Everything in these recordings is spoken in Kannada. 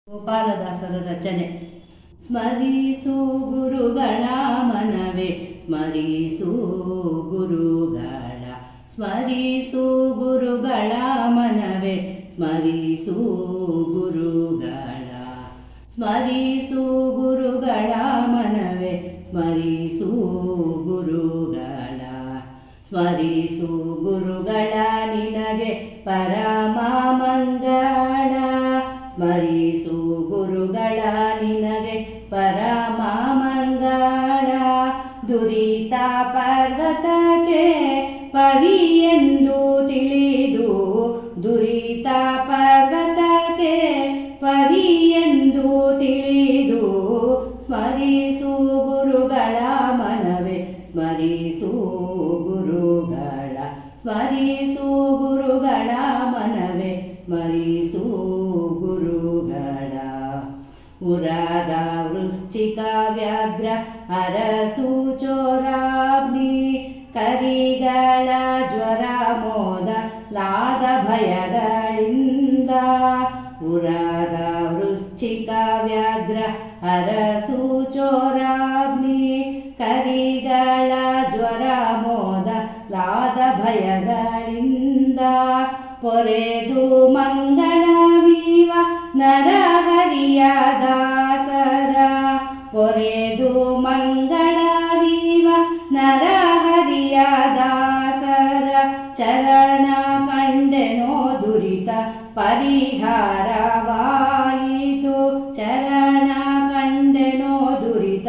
ಗೋಪಾಲದಾಸರ ರಚನೆ ಸ್ಮರಿಸು ಗುರುಗಳ ಮನವೇ ಸ್ಮರಿಸು ಗುರುಗಳ ಸ್ಮರಿಸು ಗುರುಗಳ ಮನವೇ ಸ್ಮರಿಸು ಗುರುಗಳ ಸ್ಮರಿಸು ಗುರುಗಳ ಮನವೇ ಸ್ಮರಿಸು ಗುರುಗಳ ಸ್ಮರಿಸು ಗುರುಗಳ ನಿನಗೆ ಪರಮ ಮಂಗಳ ಸ್ಮರಿಸು ಗುರುಗಳ ನಿನಗೆ ಪರಮ ಮಂಗಳ ದುರಿತ ಪರ್ವತಕ್ಕೆ ಪವಿ ಎಂದು ತಿಳಿದು ದುರಿತ ಪರ್ವತಕ್ಕೆ ಪವಿ ಎಂದು ತಿಳಿದು ಸ್ಮರಿಸು ಗುರುಗಳ ಮನವೇ ಸ್ಮರಿಸು ಗುರುಗಳ ಸ್ಮರಿಸು ಗುರುಗಳ ಮನವೇ ಸ್ಮರಿಸು ಗುರುಗಳ ಉರಾಗ ವೃಶ್ಚಿಕ ವ್ಯಾಘ್ರ ಅರಸು ಚೋರಾಗ್ನಿ ಕರಿಗಳ ಜ್ವರ ಮೋದ ಲಾದ ಭಯಗಳಿಂದ ಉರಾಗ ವೃಶ್ಚಿಕ ವ್ಯಾಘ್ರ ಅರಸು ಚೋರಾಗ್ನಿ ಕರಿಗಳ ಜ್ವರ ಮೋದ ಲಾದ ಭಯಗಳಿಂದ ಪೊರೆದು ಮಂಗಳವೀವ ನರಹರಿಯ ದಾಸರ ಪೊರೆದು ಮಂಗಳವೀವ ನರಹರಿಯ ದಾಸರ ಚರಣ ಕಂಡೆನೋ ದುರಿತ ಪರಿಹಾರವಾಯಿತು ಚರಣ ಕಂಡೆನೋ ದುರಿತ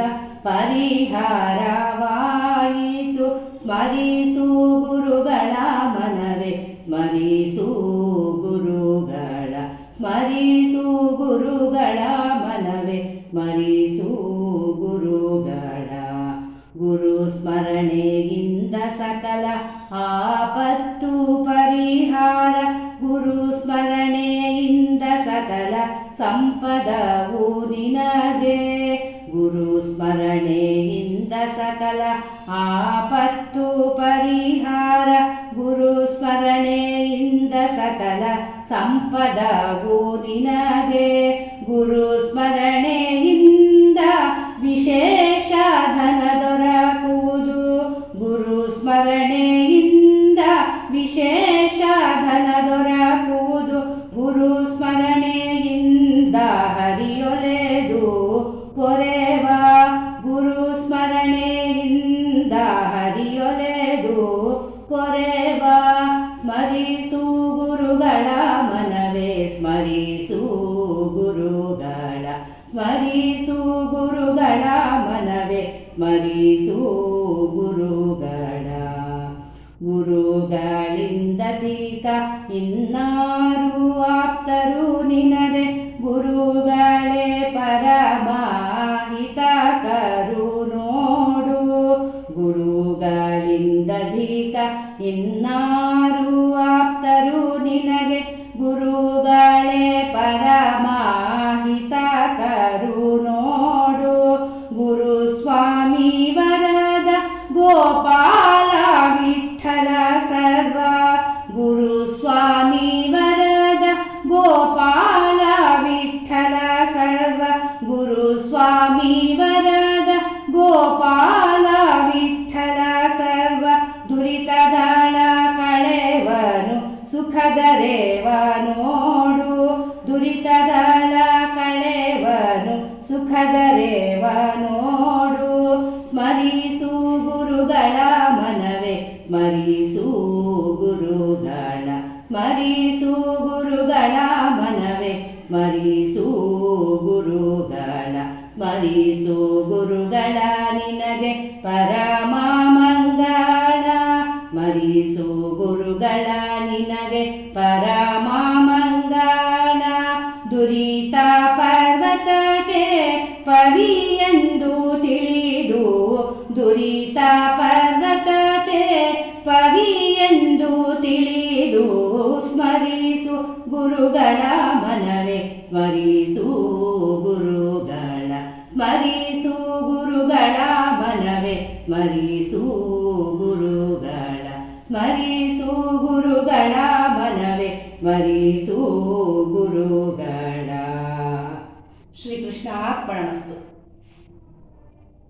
ಪರಿಹಾರವಾಯಿತು ಸ್ಮರಿಸು ಗುರುಗಳ ಮನವೇ ಸ್ಮರಿಸು ಗುರುಗಳ ಸ್ಮರಿಸು ಗುರುಗಳ ಮನವೇ ಸ್ಮರಿಸು ಗುರುಗಳ ಗುರು ಸ್ಮರಣೆಯಿಂದ ಸಕಲ ಆಪತ್ತು ಪರಿಹಾರ ಗುರು ಸ್ಮರಣೆಯಿಂದ ಸಕಲ ಸಂಪದವು ನಿನಗೆ ಗುರು ಸ್ಮರಣೆಯಿಂದ ಸಕಲ ಆಪತ್ತು ಪರಿಹಾರ ಗುರು ಸ್ಮರಣೆಯಿಂದ ಸಕಲ ಸಂಪದವು ನಿನಗೆ ಗುರು ಸ್ಮರಣೆಯಿಂದ ವಿಶೇಷ ಧನ ದೊರಕುವುದು ಗುರು ಸ್ಮರಣೆಯಿಂದ ವಿಶೇಷ ಧನ ದೊರಕುವುದು ಗುರು ಸ್ಮರಣೆಯಿಂದ ಹರಿಯೊಲೆದು ಪೊರೆವ ಗುರು ಸ್ಮರಣೆಯಿಂದ ಹರಿಯೊಲೆದು ಪೊರೆವ ಸ್ಮರಿಸು ಗುರುಗಳ ಮನವೇ ಸ್ಮರಿಸು ಗುರುಗಳ ಸ್ಮರಿಸು ಗುರುಗಳ ಮನವೇ ಸ್ಮರಿಸು ಗುರುಗಳ ಗುರುಗಳಿಂದ ದೀಕ ಇನ್ನಾರು ಆಪ್ತರು ನಿನಗೆ ಗುರುಗಳೇ ಪರಮಾಹಿತಕರು ನೋಡು ಗುರುಗಳಿಂದ ದೀಕ ಇನ್ನಾರು ಆಪ್ತರು ನಿನಗೆ ಗುರುಗಳೇ ಪರಮಾಹಿತಕರು ನೋಡು ಗುರು ಸ್ವಾಮಿ ವರದ ಗೋಪಾಲ ವಿಠಲ ಸರ್ವ ಗುರು ಸ್ವಾಮಿ ವರದ ಗೋಪಾಲ ವಿಠಲ ಸರ್ವ ಗುರು ಸ್ವಾಮಿ ವರದ ಗೋಪಾಲ ವಿಠಲ ಸರ್ವ ದುರಿತಗಳ ಕಳೆವನು ಸುಖಗರೇವ ನೋಡು ದುರಿತಗಳ ಕಳೆವನು ಸುಖಗರೇವ ನೋಡು ಸ್ಮರಿಸು ಗುರುಗಳ ಮನವೇ ಸ್ಮರಿಸು ಗುರುಗಳ ಸ್ಮರಿಸು ಗುರುಗಳ ಮನವೇ ಸ್ಮರಿಸು ಗುರುಗಳ ಸ್ಮರಿಸು ಗುರುಗಳ ನಿನಗೆ ಪರಮ ಮಂಗಳ ಸ್ಮರಿಸು ಗುರುಗಳ ನಿನಗೆ ಪರಮ ಮಂಗಳ ದುರಿತ ಪರ್ವತಕ್ಕೆ ಪವಿ ಎಂದು ತಿಳಿದು ದುರಿತ ಪರ್ವತಕ್ಕೆ ಪವಿ ಎಂದು ತಿಳಿದು ಸ್ಮರಿಸು ಗುರುಗಳ ಮನವೇ ಸ್ಮರಿಸು ಗುರುಗಳ ಸ್ಮರಿಸು ಗುರುಗಳ ಮನವೇ ಸ್ಮರಿಸು ಗುರುಗಳ ಸ್ಮರಿಸು ಗುರುಗಳ ಮನವೇ ಸ್ಮರಿಸು ಗುರುಗಳ ಶ್ರೀಕೃಷ್ಣಾರ್ಪಣಮಸ್ತು